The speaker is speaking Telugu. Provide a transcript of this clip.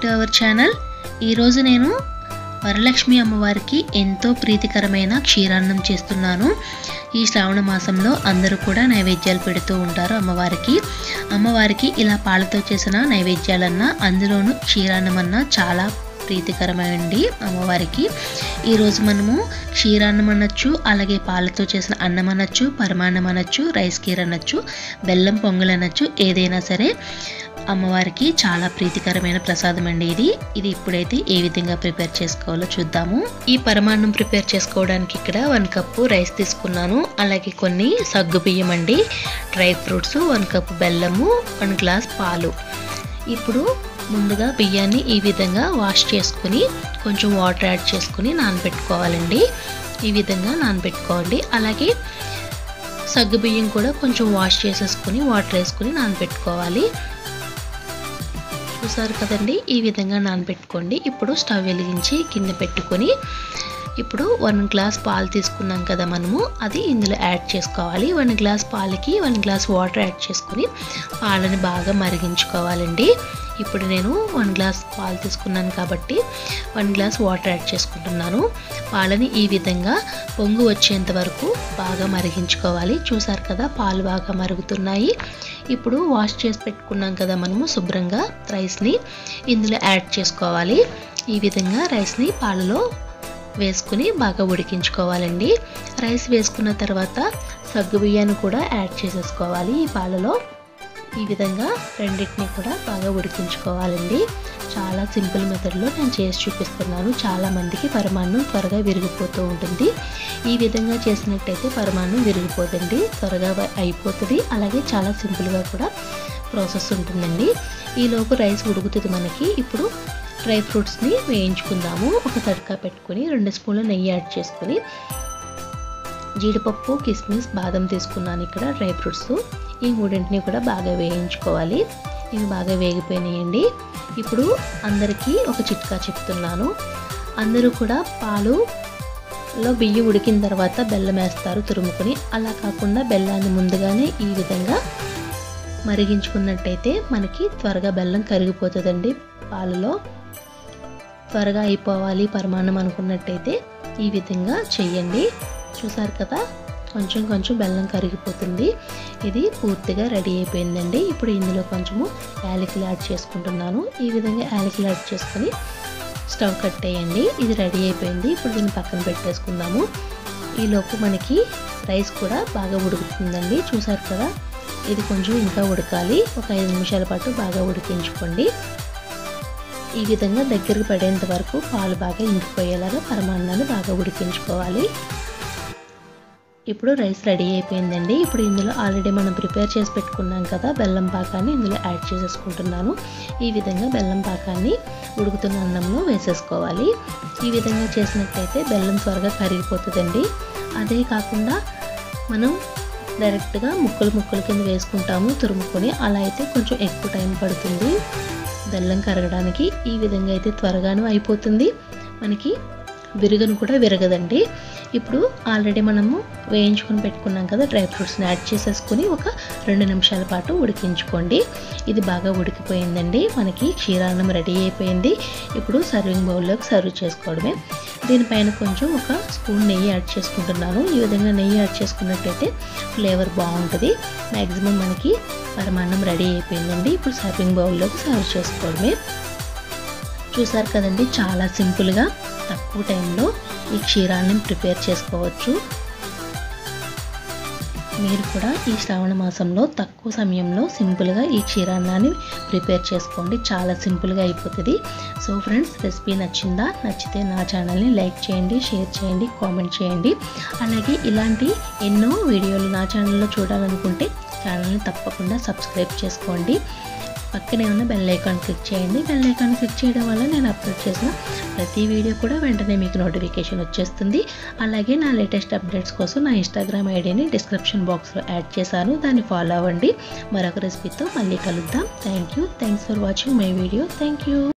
టు అవర్ ఛానల్ ఈరోజు నేను వరలక్ష్మి అమ్మవారికి ఎంతో ప్రీతికరమైన క్షీరాన్నం చేస్తున్నాను ఈ శ్రావణ మాసంలో అందరూ కూడా నైవేద్యాలు పెడుతూ ఉంటారు అమ్మవారికి అమ్మవారికి ఇలా పాలతో చేసిన నైవేద్యాలన్నా అందులోనూ క్షీరాన్నం అన్నా చాలా ప్రీతికరమైంది అమ్మవారికి ఈరోజు మనము క్షీరాన్నం అనొచ్చు అలాగే పాలతో చేసిన అన్నం అనొచ్చు పరమాన్నం అనొచ్చు రైస్ కీర్ అనొచ్చు బెల్లం పొంగల్ అనొచ్చు ఏదైనా సరే అమ్మవారికి చాలా ప్రీతికరమైన ప్రసాదం అండి ఇది ఇది ఇప్పుడైతే ఏ విధంగా ప్రిపేర్ చేసుకోవాలో చూద్దాము ఈ పరమాన్నం ప్రిపేర్ చేసుకోవడానికి ఇక్కడ వన్ కప్పు రైస్ తీసుకున్నాను అలాగే కొన్ని సగ్గు బియ్యం అండి డ్రై ఫ్రూట్స్ వన్ కప్పు బెల్లము వన్ గ్లాస్ పాలు ఇప్పుడు ముందుగా బియ్యాన్ని ఈ విధంగా వాష్ చేసుకుని కొంచెం వాటర్ యాడ్ చేసుకుని నానబెట్టుకోవాలండి ఈ విధంగా నానబెట్టుకోండి అలాగే సగ్గు బియ్యం కూడా కొంచెం వాష్ చేసేసుకుని వాటర్ వేసుకుని నానబెట్టుకోవాలి చూసారు కదండి ఈ విధంగా నానబెట్టుకోండి ఇప్పుడు స్టవ్ వెలిగించి గిన్నె పెట్టుకొని ఇప్పుడు వన్ గ్లాస్ పాలు తీసుకున్నాం కదా మనము అది ఇందులో యాడ్ చేసుకోవాలి వన్ గ్లాస్ పాలకి వన్ గ్లాస్ వాటర్ యాడ్ చేసుకుని పాలని బాగా మరిగించుకోవాలండి ఇప్పుడు నేను వన్ గ్లాస్ పాలు తీసుకున్నాను కాబట్టి వన్ గ్లాస్ వాటర్ యాడ్ చేసుకుంటున్నాను పాలని ఈ విధంగా పొంగు వచ్చేంత వరకు బాగా మరిగించుకోవాలి చూసారు కదా పాలు బాగా మరుగుతున్నాయి ఇప్పుడు వాష్ చేసి పెట్టుకున్నాం కదా మనము శుభ్రంగా రైస్ని ఇందులో యాడ్ చేసుకోవాలి ఈ విధంగా రైస్ని పాలలో వేసుకుని బాగా ఉడికించుకోవాలండి రైస్ వేసుకున్న తర్వాత సగ్గు బియ్యాన్ని కూడా యాడ్ చేసేసుకోవాలి ఈ పాలలో ఈ విధంగా రెండింటిని కూడా బాగా ఉడికించుకోవాలండి చాలా సింపుల్ మెథడ్లో నేను చేసి చూపిస్తున్నాను చాలా మందికి పరమాన్నం త్వరగా విరిగిపోతూ ఉంటుంది ఈ విధంగా చేసినట్టయితే పరమాన్నం విరిగిపోతుంది త్వరగా అయిపోతుంది అలాగే చాలా సింపుల్గా కూడా ప్రాసెస్ ఉంటుందండి ఈలోపు రైస్ ఉడుకుతుంది మనకి ఇప్పుడు డ్రై ఫ్రూట్స్ని వేయించుకుందాము ఒక తడకా పెట్టుకుని రెండు స్పూన్ల నెయ్యి యాడ్ చేసుకుని జీడిపప్పు కిస్మిస్ బాదం తీసుకున్నాను ఇక్కడ డ్రై ఫ్రూట్స్ ఈ మూడింటిని కూడా బాగా వేయించుకోవాలి ఇవి బాగా వేగిపోయినాయండి ఇప్పుడు అందరికీ ఒక చిట్కా చెప్తున్నాను అందరూ కూడా పాలు లో బియ్యం ఉడికిన తర్వాత బెల్లం వేస్తారు తురుముకొని అలా కాకుండా బెల్లాన్ని ముందుగానే ఈ విధంగా మరిగించుకున్నట్టయితే మనకి త్వరగా బెల్లం కరిగిపోతుందండి పాలలో త్వరగా అయిపోవాలి పరమాన్నం అనుకున్నట్టయితే ఈ విధంగా చెయ్యండి చూసారు కదా కొంచెం కొంచెం బెల్లం కరిగిపోతుంది ఇది పూర్తిగా రెడీ అయిపోయిందండి ఇప్పుడు ఇందులో కొంచెము యాలకులు యాడ్ చేసుకుంటున్నాను ఈ విధంగా యాలకులు యాడ్ చేసుకొని స్టవ్ కట్టేయండి ఇది రెడీ అయిపోయింది ఇప్పుడు దీన్ని పక్కన పెట్టేసుకుందాము ఈలోపు మనకి రైస్ కూడా బాగా ఉడుకుతుందండి చూసారు కదా ఇది కొంచెం ఇంకా ఉడకాలి ఒక ఐదు నిమిషాల పాటు బాగా ఉడికించుకోండి ఈ విధంగా దగ్గరికి పడేంత వరకు పాలు బాగా ఇంకిపోయేలాగా పరమాన్నాన్ని బాగా ఉడికించుకోవాలి ఇప్పుడు రైస్ రెడీ అయిపోయిందండి ఇప్పుడు ఇందులో ఆల్రెడీ మనం ప్రిపేర్ చేసి పెట్టుకున్నాం కదా బెల్లం పాకాన్ని ఇందులో యాడ్ చేసేసుకుంటున్నాను ఈ విధంగా బెల్లం పాకాన్ని ఉడుకుతున్న అన్నంలో వేసేసుకోవాలి ఈ విధంగా చేసినట్టయితే బెల్లం త్వరగా కరిగిపోతుందండి అదే కాకుండా మనం డైరెక్ట్గా ముక్కలు ముక్కలు కింద వేసుకుంటాము తురుముకొని అలా అయితే కొంచెం ఎక్కువ టైం పడుతుంది బెల్లం కరగడానికి ఈ విధంగా అయితే త్వరగాను అయిపోతుంది మనకి విరగను కూడా విరగదండి ఇప్పుడు ఆల్రెడీ మనము వేయించుకొని పెట్టుకున్నాం కదా డ్రై ఫ్రూట్స్ని యాడ్ చేసేసుకొని ఒక రెండు నిమిషాల పాటు ఉడికించుకోండి ఇది బాగా ఉడికిపోయిందండి మనకి క్షీరాన్నం రెడీ అయిపోయింది ఇప్పుడు సర్వింగ్ బౌల్లోకి సర్వ్ చేసుకోవడమే దీనిపైన కొంచెం ఒక స్పూన్ నెయ్యి యాడ్ చేసుకుంటున్నాను ఈ విధంగా నెయ్యి యాడ్ చేసుకున్నట్టయితే ఫ్లేవర్ బాగుంటుంది మ్యాక్సిమం మనకి పరమాన్నం రెడీ అయిపోయిందండి ఇప్పుడు సర్వింగ్ బౌల్లోకి సర్వ్ చేసుకోవడమే చూసారు కదండి చాలా సింపుల్గా తక్కువ టైంలో ఈ క్షీరాన్ని ప్రిపేర్ చేసుకోవచ్చు మీరు కూడా ఈ శ్రావణ మాసంలో తక్కువ సమయంలో సింపుల్గా ఈ క్షీరాన్నాన్ని ప్రిపేర్ చేసుకోండి చాలా సింపుల్గా అయిపోతుంది సో ఫ్రెండ్స్ రెసిపీ నచ్చిందా నచ్చితే నా ఛానల్ని లైక్ చేయండి షేర్ చేయండి కామెంట్ చేయండి అలాగే ఇలాంటి ఎన్నో వీడియోలు నా ఛానల్లో చూడాలనుకుంటే ఛానల్ని తప్పకుండా సబ్స్క్రైబ్ చేసుకోండి పక్కనే ఉన్న బెల్ ఐకాన్ క్లిక్ చేయండి బెల్ ఐకాన్ క్లిక్ చేయడం వల్ల నేను అప్లోడ్ చేసిన ప్రతి వీడియో కూడా వెంటనే మీకు నోటిఫికేషన్ వచ్చేస్తుంది అలాగే నా లేటెస్ట్ అప్డేట్స్ కోసం నా ఇన్స్టాగ్రామ్ ఐడిని డిస్క్రిప్షన్ బాక్స్లో యాడ్ చేశాను దాన్ని ఫాలో అవ్వండి మరొక రెసిపీతో మళ్ళీ కలుద్దాం thank you thanks for watching my video thank you